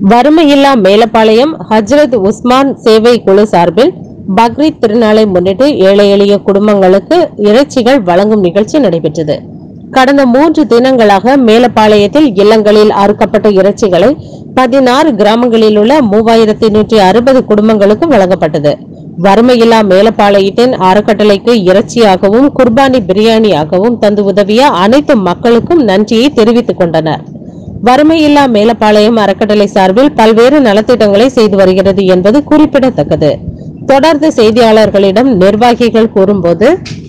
வறுமையில்லா மேலப்பாளையம் ஹஜ்ரத் உஸ்மான் சேவை குழு சார்பில் பக்ரீத் திருநாளை முன்னிட்டு ஏழை எளிய குடும்பங்களுக்கு இறைச்சிகள் வழங்கும் நிகழ்ச்சி நடைபெற்றது கடந்த மூன்று தினங்களாக மேலப்பாளையத்தில் இல்லங்களில் அறுக்கப்பட்ட இறைச்சிகளை பதினாறு கிராமங்களில் உள்ள மூவாயிரத்தி நூற்றி அறுபது குடும்பங்களுக்கு வழங்கப்பட்டது வறுமையில்லா மேலப்பாளையத்தின் அறக்கட்டளைக்கு இறைச்சியாகவும் குர்பானி பிரியாணியாகவும் தந்து உதவிய அனைத்து மக்களுக்கும் நன்றியை தெரிவித்துக் கொண்டனர் வறுமையில்லா மேலப்பாளையம் அறக்கட்டளை சார்பில் பல்வேறு நலத்திட்டங்களை செய்து வருகிறது என்பது குறிப்பிடத்தக்கது தொடர்ந்து செய்தியாளர்களிடம் நிர்வாகிகள் கூறும்போது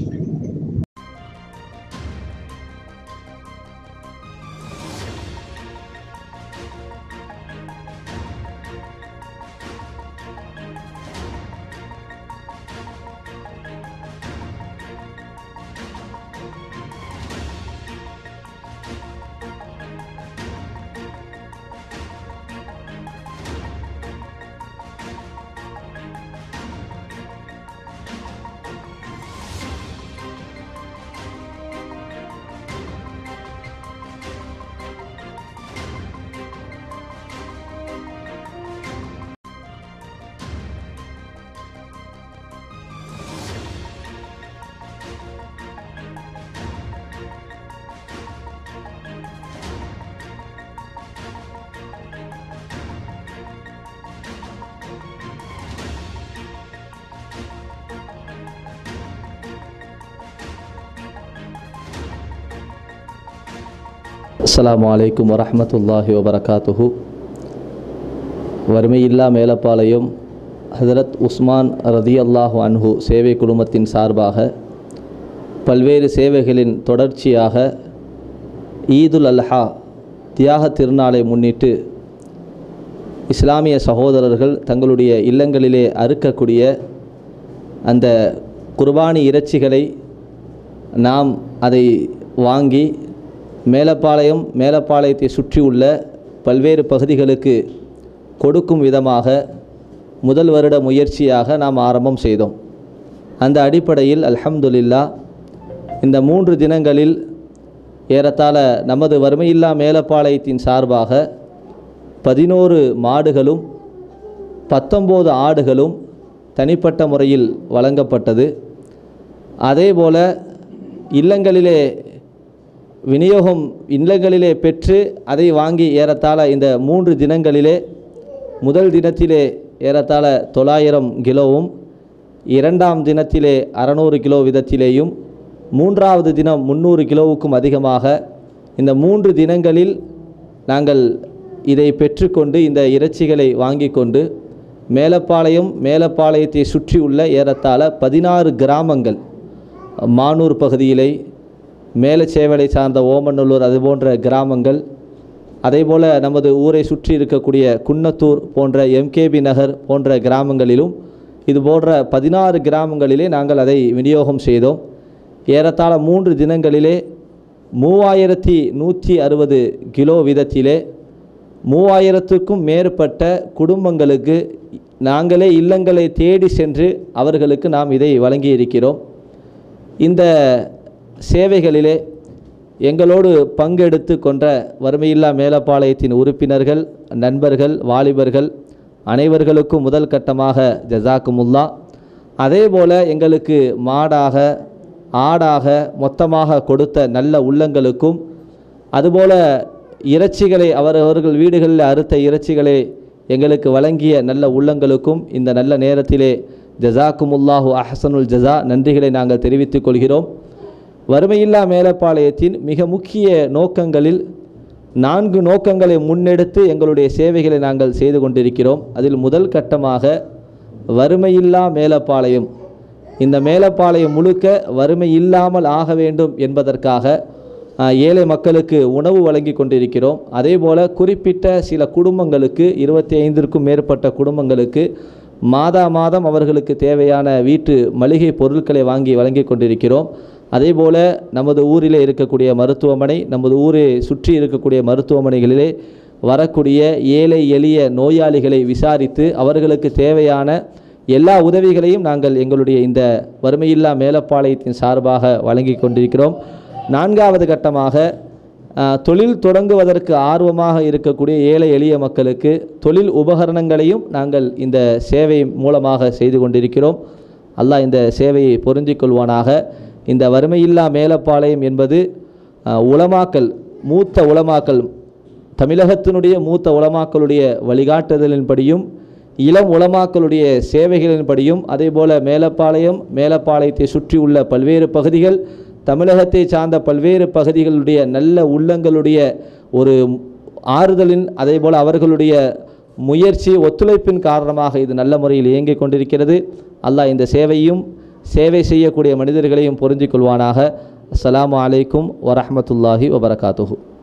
அஸ்ஸலாமு அலைக்கும் வரஹ்மத்துல்லாஹி வபரகாத்துஹு வறுமையில்லா மேலப்பாளையம் ஹதரத் உஸ்மான் ரதியல்லாஹு அன்ஹு சேவை குழுமத்தின் சார்பாக பல்வேறு சேவைகளின் தொடர்ச்சியாக ஈதுல் அல்ஹா தியாக திருநாளை முன்னிட்டு இஸ்லாமிய சகோதரர்கள் தங்களுடைய இல்லங்களிலே அறுக்கக்கூடிய அந்த குர்பானி இறைச்சிகளை நாம் அதை வாங்கி மேலப்பாளையம் மேலப்பாளையத்தை சுற்றியுள்ள பல்வேறு பகுதிகளுக்கு கொடுக்கும் விதமாக முதல் வருட முயற்சியாக நாம் ஆரம்பம் செய்தோம் அந்த அடிப்படையில் அல்ஹம்துலில்லா இந்த மூன்று தினங்களில் ஏறத்தாழ நமது வறுமையில்லா மேலப்பாளையத்தின் சார்பாக பதினோரு மாடுகளும் பத்தொம்போது ஆடுகளும் தனிப்பட்ட முறையில் வழங்கப்பட்டது அதேபோல இல்லங்களிலே விநியோகம் இல்லங்களிலே பெற்று அதை வாங்கி ஏறத்தாழ இந்த மூன்று தினங்களிலே முதல் தினத்திலே ஏறத்தாழ தொள்ளாயிரம் கிலோவும் இரண்டாம் தினத்திலே அறநூறு கிலோ விதத்திலேயும் மூன்றாவது தினம் முந்நூறு கிலோவுக்கும் அதிகமாக இந்த மூன்று தினங்களில் நாங்கள் இதை பெற்றுக்கொண்டு இந்த இறைச்சிகளை வாங்கி கொண்டு மேலப்பாளையம் மேலப்பாளையத்தை சுற்றியுள்ள ஏறத்தாழ பதினாறு கிராமங்கள் மானூர் பகுதியிலே மேலச்சேவலை சார்ந்த ஓமநல்லூர் அதுபோன்ற கிராமங்கள் அதேபோல் நமது ஊரை சுற்றி இருக்கக்கூடிய குன்னத்தூர் போன்ற எம்கேபி நகர் போன்ற கிராமங்களிலும் இது போன்ற பதினாறு கிராமங்களிலே நாங்கள் அதை விநியோகம் செய்தோம் ஏறத்தாழ மூன்று தினங்களிலே மூவாயிரத்தி நூற்றி அறுபது கிலோ வீதத்திலே மூவாயிரத்துக்கும் மேற்பட்ட குடும்பங்களுக்கு நாங்களே இல்லங்களை தேடி சென்று அவர்களுக்கு நாம் இதை வழங்கி இருக்கிறோம் இந்த சேவைகளிலே எங்களோடு பங்கெடுத்து கொண்ட வறுமையில்லா மேலப்பாளையத்தின் உறுப்பினர்கள் நண்பர்கள் வாலிபர்கள் அனைவர்களுக்கும் முதல் கட்டமாக ஜசாக்குமுல்லா அதே போல் எங்களுக்கு மாடாக ஆடாக மொத்தமாக கொடுத்த நல்ல உள்ளங்களுக்கும் அதுபோல் இறைச்சிகளை அவரவர்கள் வீடுகளில் அறுத்த இறைச்சிகளை எங்களுக்கு வழங்கிய நல்ல உள்ளங்களுக்கும் இந்த நல்ல நேரத்திலே ஜசாக்குமுல்லாஹு அஹசனுல் ஜஸா நன்றிகளை நாங்கள் தெரிவித்துக் கொள்கிறோம் வறுமையில்லா மேலப்பாளையத்தின் மிக முக்கிய நோக்கங்களில் நான்கு நோக்கங்களை முன்னெடுத்து எங்களுடைய சேவைகளை நாங்கள் செய்து கொண்டிருக்கிறோம் அதில் முதல் கட்டமாக வறுமையில்லா மேலப்பாளையம் இந்த மேலப்பாளையம் முழுக்க வறுமை இல்லாமல் ஆக வேண்டும் என்பதற்காக ஆஹ், ஏழை மக்களுக்கு உணவு வழங்கி கொண்டிருக்கிறோம் அதே போல் குறிப்பிட்ட சில குடும்பங்களுக்கு இருபத்தி ஐந்திற்கும் மேற்பட்ட குடும்பங்களுக்கு மாதா மாதம் அவர்களுக்கு தேவையான வீட்டு மளிகை பொருட்களை வாங்கி வழங்கி கொண்டிருக்கிறோம் அதே போல் நமது ஊரிலே இருக்கக்கூடிய மருத்துவமனை நமது ஊரை சுற்றி இருக்கக்கூடிய மருத்துவமனைகளிலே வரக்கூடிய ஏழை எளிய நோயாளிகளை விசாரித்து அவர்களுக்கு தேவையான எல்லா உதவிகளையும் நாங்கள் எங்களுடைய இந்த வறுமையில்லா மேலப்பாளையத்தின் சார்பாக வழங்கி கொண்டிருக்கிறோம் நான்காவது கட்டமாக ஆஹ், தொழில் தொடங்குவதற்கு ஆர்வமாக இருக்கக்கூடிய ஏழை எளிய மக்களுக்கு தொழில் உபகரணங்களையும் நாங்கள் இந்த சேவை மூலமாக செய்து கொண்டிருக்கிறோம் அல்லாஹ் இந்த சேவையை பொருந்திக் கொள்வானாக இந்த வறுமையில்லா மேலப்பாளையம் என்பது ஆஹ், உலமாக்கல் மூத்த உலமாக்கல் தமிழகத்தினுடைய மூத்த உலமாக்களுடைய வழிகாட்டுதலின்படியும் இளம் உலமாக்களுடைய சேவைகளின்படியும் அதேபோல மேலப்பாளையம் மேலப்பாளையத்தை சுற்றியுள்ள பல்வேறு பகுதிகள் தமிழகத்தை சார்ந்த பல்வேறு பகுதிகளுடைய நல்ல உள்ளங்களுடைய ஒரு ஆறுதலின் அதேபோல் அவர்களுடைய முயற்சி ஒத்துழைப்பின் காரணமாக இது நல்ல முறையில் இயங்கிக் கொண்டிருக்கிறது அல்லாஹ் இந்த சேவையும் சேவை செய்யக்கூடிய மனிதர்களையும் பொருந்திக் கொள்வானாக அஸ்ஸலாமு அலைக்கும் வரஹ்மத்துல்லாஹி வபரகாத்துஹு